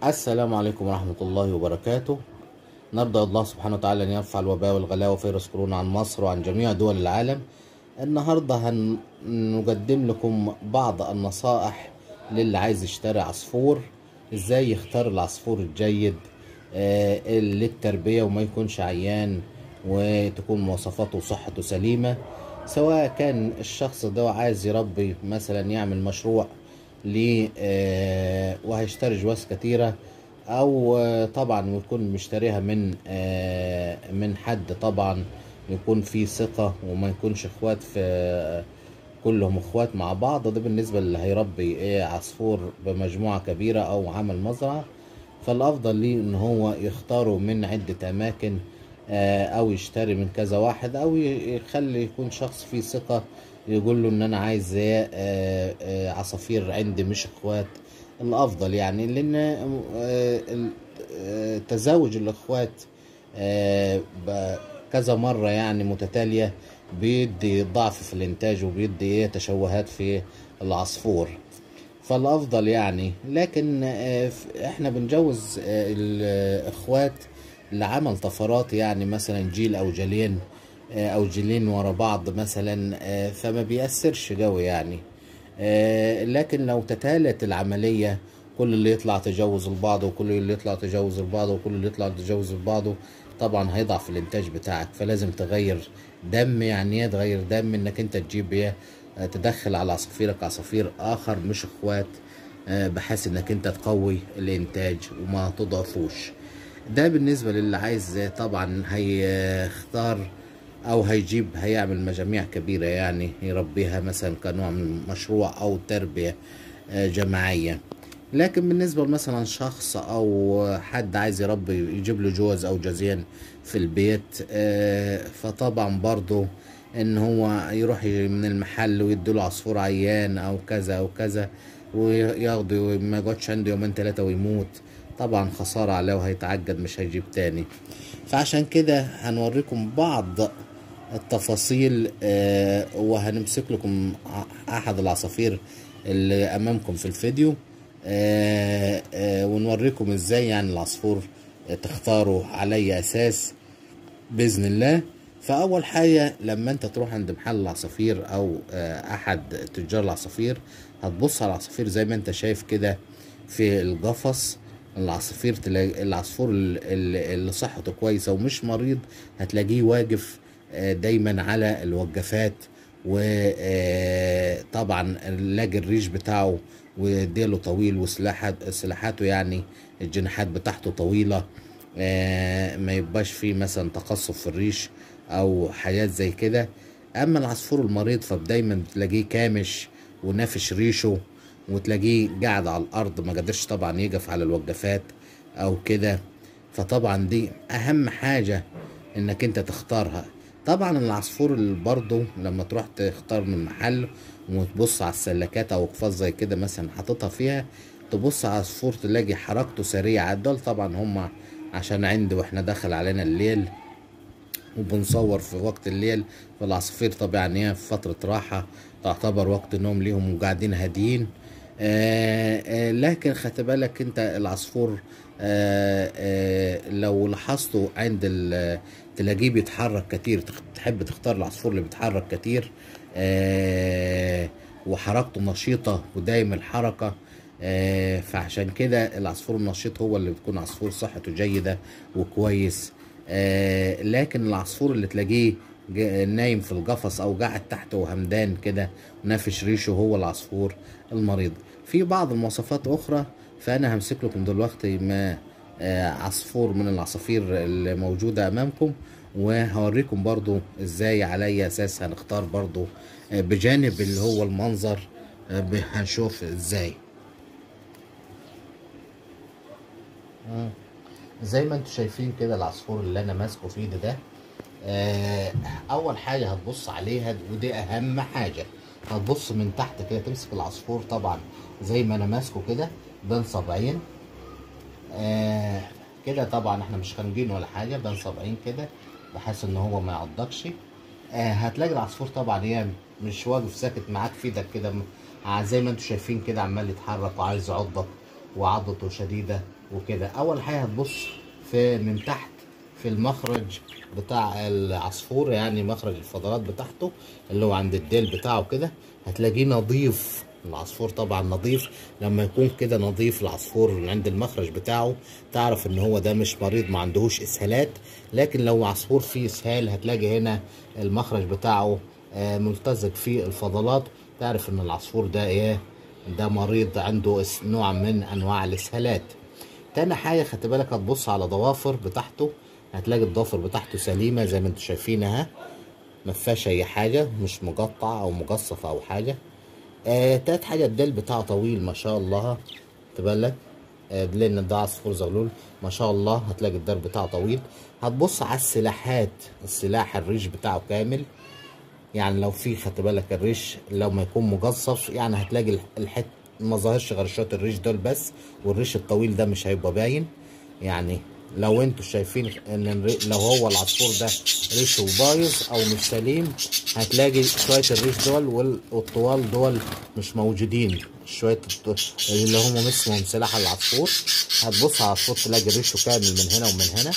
السلام عليكم ورحمة الله وبركاته نرجو الله سبحانه وتعالى أن يرفع الوباء والغلاء وفيروس كورونا عن مصر وعن جميع دول العالم النهاردة هنقدم لكم بعض النصائح للي عايز يشتري عصفور ازاي يختار العصفور الجيد آه، للتربية وما يكونش عيان وتكون مواصفاته وصحته سليمة سواء كان الشخص ده عايز يربي مثلا يعمل مشروع ليه آه، وهيشتري جواز كتيرة او آه، طبعا يكون مشتريها من آه، من حد طبعا يكون فيه ثقة وما يكونش اخوات في كلهم اخوات مع بعض ده بالنسبة اللي هيربي ايه عصفور بمجموعة كبيرة او عمل مزرعة فالافضل ليه ان هو يختاره من عدة اماكن آه، او يشتري من كذا واحد او ي- يخلي يكون شخص فيه ثقة يقول له ان انا عايز آه، آه، عصافير عندي مش اخوات الافضل يعني لان آه، ال- آه، تزاوج الاخوات آه، ب- كذا مرة يعني متتالية بيدي ضعف في الانتاج وبيدي ايه تشوهات في العصفور فالافضل يعني لكن آه، ف- احنا بنجوز آه، الاخوات لعمل طفرات يعني مثلا جيل او جيلين آه، او جيلين ورا بعض مثلا آه، فما بيأثرش قوي يعني آه، لكن لو تتالت العملية كل اللي يطلع تجوز لبعضه وكل اللي يطلع تجوز لبعضه وكل اللي يطلع تجوز لبعضه طبعا هيضعف الانتاج بتاعك فلازم تغير دم يعني ايه تغير دم انك انت تجيب ايه آه، تدخل على عصافيرك عصافير اخر مش اخوات آه، بحيث انك انت تقوي الانتاج وما تضعفوش ده بالنسبة للي عايز آه، طبعا هيختار او هيجيب هيعمل مجاميع كبيرة يعني يربيها مثلا كنوع من مشروع او تربية آه، جماعية لكن بالنسبة مثلا شخص او حد عايز يربي يجيب له جوز او جوزين في البيت آه، فطبعا برضو ان هو يروح ي- من المحل ويديله عصفور عيان او كذا او كذا وياخده ما يقعدش عنده يومين ثلاثة ويموت طبعا خسارة عليه وهيتعجد مش هيجيب تاني فعشان كده هنوريكم بعض التفاصيل آه، وهنمسك لكم ع- احد العصافير اللي امامكم في الفيديو آه، آه، ونوريكم ازاي يعني العصفور تختاره على اي اساس باذن الله فاول حاجه لما انت تروح عند محل العصافير او آه، احد تجار العصافير هتبص على العصافير زي ما انت شايف كده في القفص العصافير تلاقي العصفور ال- ال- اللي صحته كويسه ومش مريض هتلاقيه واقف آه، دايما على الوقفات وطبعا لاقي الريش بتاعه وديله طويل وسلاحات سلاحاته يعني الجناحات بتاعته طويله آه، ما يبقاش فيه مثلا تقصف في الريش او حاجات زي كده اما العصفور المريض فدايما بتلاقيه كامش ونافش ريشه وتلاقيه قاعد على الارض ما قدرش طبعا يقف على الوقفات او كده فطبعا دي اهم حاجة انك انت تختارها طبعا العصفور اللي برضه لما تروح تختار من محل وتبص على السلكات او قفاز زي كده مثلا حاططها فيها تبص على العصفور تلاقي حركته سريعة دول طبعا هم عشان عندي واحنا داخل علينا الليل وبنصور في وقت الليل فالعصافير طبعا هي في فترة راحة تعتبر وقت نوم ليهم وقاعدين هاديين آه آه لكن خدت بالك انت العصفور آه آه لو لاحظته عند ال- تلاقيه بيتحرك كتير تخ- تحب تختار العصفور اللي بيتحرك كتير آه وحركته نشيطة ودايم الحركة آه فعشان كده العصفور النشيط هو اللي بتكون عصفور صحته جيدة وكويس آه لكن العصفور اللي تلاقيه جا- نايم في القفص او قاعد تحت وهمدان كده ونافش ريشه هو العصفور المريض في بعض المواصفات اخرى فانا همسك لكم دلوقتي ما آه، عصفور من العصافير اللي موجودة امامكم وهوريكم برضو ازاي على اي اساس هنختار برضو آه، بجانب اللي هو المنظر آه، ب- هنشوف ازاي مم. زي ما انتم شايفين كده العصفور اللي انا ماسكه في ايدي ده آه، اول حاجه هتبص عليها ودي اهم حاجه هتبص من تحت كده تمسك العصفور طبعا زي ما انا ماسكه كده بين صبعين آه كده طبعا احنا مش خانجين ولا حاجه بين صبعين كده بحيث ان هو ما يعضكش آه هتلاقي العصفور طبعا هي مش واقف ساكت معاك في ايدك كده م- زي ما انتم شايفين كده عمال يتحرك وعايز يعضك وعضته شديده وكده اول حاجه هتبص في من تحت في المخرج بتاع العصفور يعني مخرج الفضلات بتاعته اللي هو عند الديل بتاعه كده هتلاقيه نظيف العصفور طبعا نظيف لما يكون كده نظيف العصفور من عند المخرج بتاعه تعرف ان هو ده مش مريض ما عندهوش اسهالات لكن لو عصفور فيه اسهال هتلاقي هنا المخرج بتاعه آه، ملتزق فيه الفضلات تعرف ان العصفور ده ايه ده مريض عنده اس- نوع من انواع الاسهالات تاني حاجه خدت بالك هتبص على ضوافر بتاعته هتلاقي الضوافر بتاعته سليمه زي ما انتوا شايفين اهي ما فيهاش اي حاجه مش مقطع او مقصف او حاجه آه تالت حاجه الديل بتاعه طويل ما شاء الله تبالك آه لان ده عصفور زغلول ما شاء الله هتلاقي الديل بتاعه طويل هتبص على السلاحات السلاح الريش بتاعه كامل يعني لو في خدت بالك الريش لو ما يكون مجصف يعني هتلاقي الح- الحت ما ظاهرش غير شويه الريش دول بس والريش الطويل ده مش هيبقى باين يعني لو انتوا شايفين ان الري... لو هو العصفور ده ريشه بايظ او مش سليم هتلاقي شويه الريش دول وال- والطوال دول مش موجودين شويه الط- اللي هم اسمهم سلاح العصفور هتبص على العصفور تلاقي ريشه كامل من هنا ومن هنا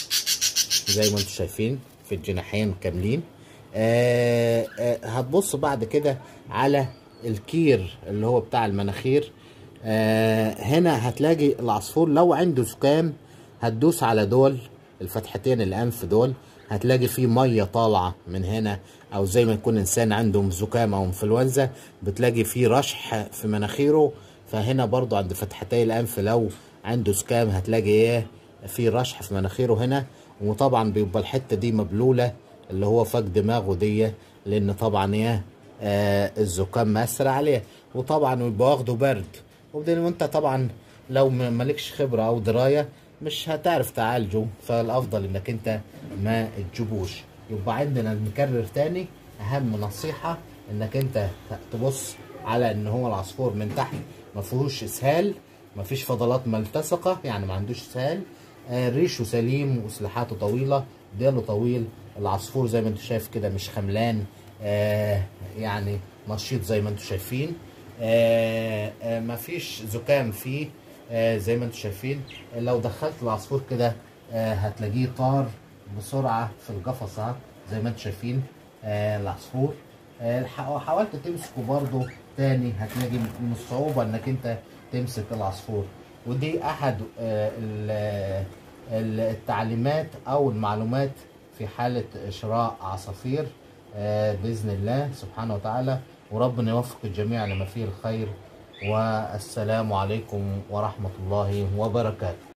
زي ما انتم شايفين في الجناحين كاملين آه آه هتبص بعد كده على الكير اللي هو بتاع المناخير آه هنا هتلاقي العصفور لو عنده زكام هتدوس على دول الفتحتين الانف دول هتلاقي فيه ميه طالعه من هنا او زي ما يكون انسان عنده زكام او انفلونزا بتلاقي فيه رشح في مناخيره فهنا برضو عند فتحتي الانف لو عنده زكام هتلاقي ايه في رشح في مناخيره هنا وطبعا بيبقى الحته دي مبلوله اللي هو فك دماغه دي لان طبعا ايه آه الزكام مأثر عليه وطبعا بيبقى واخده برد وبعدين وانت طبعا لو م- مالكش خبره او درايه مش هتعرف تعالجه فالافضل انك انت ما تجيبوش يبقى عندنا نكرر تاني اهم نصيحه انك انت تبص على ان هو العصفور من تحت ما فيهوش اسهال ما فيش فضلات ملتصقه يعني ما عندوش اسهال آه، ريشه سليم وسلاحاته طويله ديله طويل العصفور زي ما انت شايف كده مش خملان آه يعني نشيط زي ما انتم شايفين آه آه مفيش زكام فيه آه زي ما انتم شايفين لو دخلت العصفور كده آه هتلاقيه طار بسرعه في القفص اهو زي ما انتم شايفين آه العصفور آه ح- حاولت تمسكه برضه تاني هتلاقي من الصعوبه انك انت تمسك العصفور ودي احد آه ال- ال- التعليمات او المعلومات في حاله شراء عصافير آه، باذن الله سبحانه وتعالى وربنا يوفق الجميع لما فيه الخير والسلام عليكم ورحمه الله وبركاته